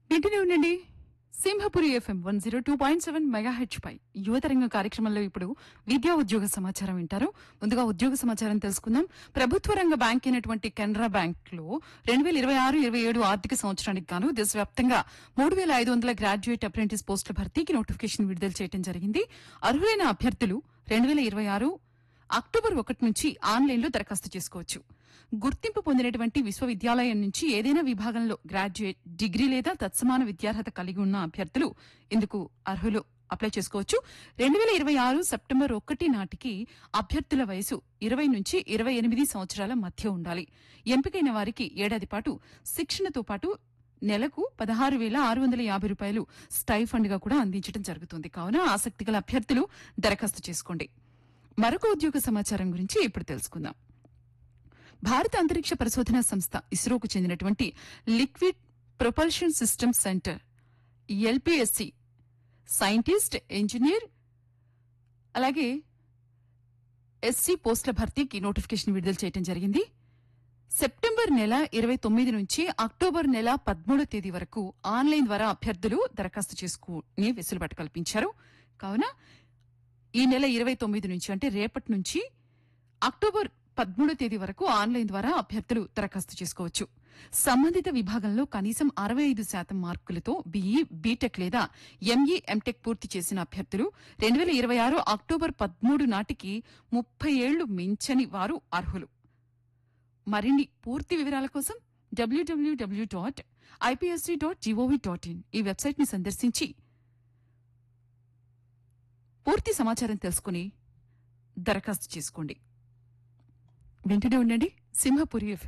వింటూనే ఉండండి Simhapuri FM one zero two point seven megahertz పై యువతరంగ కార్యక్రమంలో ఇప్పుడు విద్యా ఉద్యోగ సమాచారం వింటారు ముందుగా ఉద్యోగ సమాచారం తెలుసుకుందాం ప్రభుత్వ రంగ బ్యాంక్ అయినటువంటి కెనరా బ్యాంక్ లో రెండు వేల ఇరవై ఆరు ఇరవై ఏడు ఆర్థిక సంవత్సరానికి గాను దేశవ్యాప్తంగా మూడు వేల ఐదు వందల గ్రాడ్యుయేట్ అప్రెంటిస్ పోస్టుల భర్తీకి నోటిఫికేషన్ విడుదల చేయడం జరిగింది అర్హులైన అభ్యర్థులు రెండు వేల ఇరవై ఆరు అక్టోబర్ ఒకటి నుంచి ఆన్లైన్లో దరఖాస్తు చేసుకోవచ్చు గుర్తింపు పొందినటువంటి విశ్వవిద్యాలయం నుంచి ఏదైనా విభాగంలో గ్రాడ్యుయేట్ డిగ్రీ లేదా తత్సమాన విద్యార్హత కలిగి ఉన్న అభ్యర్థులు ఇందుకు అర్హులు అప్లై చేసుకోవచ్చు రెండు వేల ఇరవై ఆరు సెప్టెంబర్ ఒకటి నాటికి అభ్యర్థుల వయసు ఇరవై నుంచి ఇరవై ఎనిమిది సంవత్సరాల మధ్య ఉండాలి ఎంపికైన వారికి ఏడాది పాటు శిక్షణతో పాటు నెలకు పదహారు వేల ఆరు వందల యాభై రూపాయలు స్టైఫండ్ గా కూడా అందించడం జరుగుతుంది కావున ఆసక్తి గల అభ్యర్థులు దరఖాస్తు చేసుకోండి మరొక ఉద్యోగ సమాచారం గురించి ఇప్పుడు తెలుసుకుందాం భారత అంతరిక్ష పరిశోధనా సంస్థ ఇస్రోకు చెందినటువంటి liquid propulsion system centre LPSC scientist engineer అలాగే ఎస్సీ పోస్టుల భర్తీకి నోటిఫికేషన్ విడుదల చేయడం జరిగింది సెప్టెంబర్ నెల ఇరవై తొమ్మిది నుంచి అక్టోబర్ నెల పదమూడో తేదీ వరకు ఆన్లైన్ ద్వారా అభ్యర్థులు దరఖాస్తు చేసుకునే వెసులుబాటు కల్పించారు కావున ఈ నెల ఇరవై తొమ్మిది నుంచి అంటే రేపటి నుంచి అక్టోబర్ పదమూడో తేదీ వరకు ఆన్లైన్ ద్వారా అభ్యర్థులు దరఖాస్తు చేసుకోవచ్చు సంబంధిత విభాగంలో కనీసం అరవై ఐదు శాతం మార్కులతో బీఈ బీటెక్ లేదా ఎంఈ ఎంటెక్ పూర్తి చేసిన అభ్యర్థులు రెండు వేల ఇరవై ఆరు అక్టోబర్ పదమూడు నాటికి ముప్పై ఏళ్లు మించని వారు అర్హులు మరిన్ని పూర్తి వివరాల కోసం WWW dot IPSC dot gov dot in ఈ వెబ్సైట్ ని సందర్శించి పూర్తి సమాచారం తెలుసుకుని దరఖాస్తు చేసుకోండి వెంటనే ఉండండి సింహపురి ఎఫ్ఎం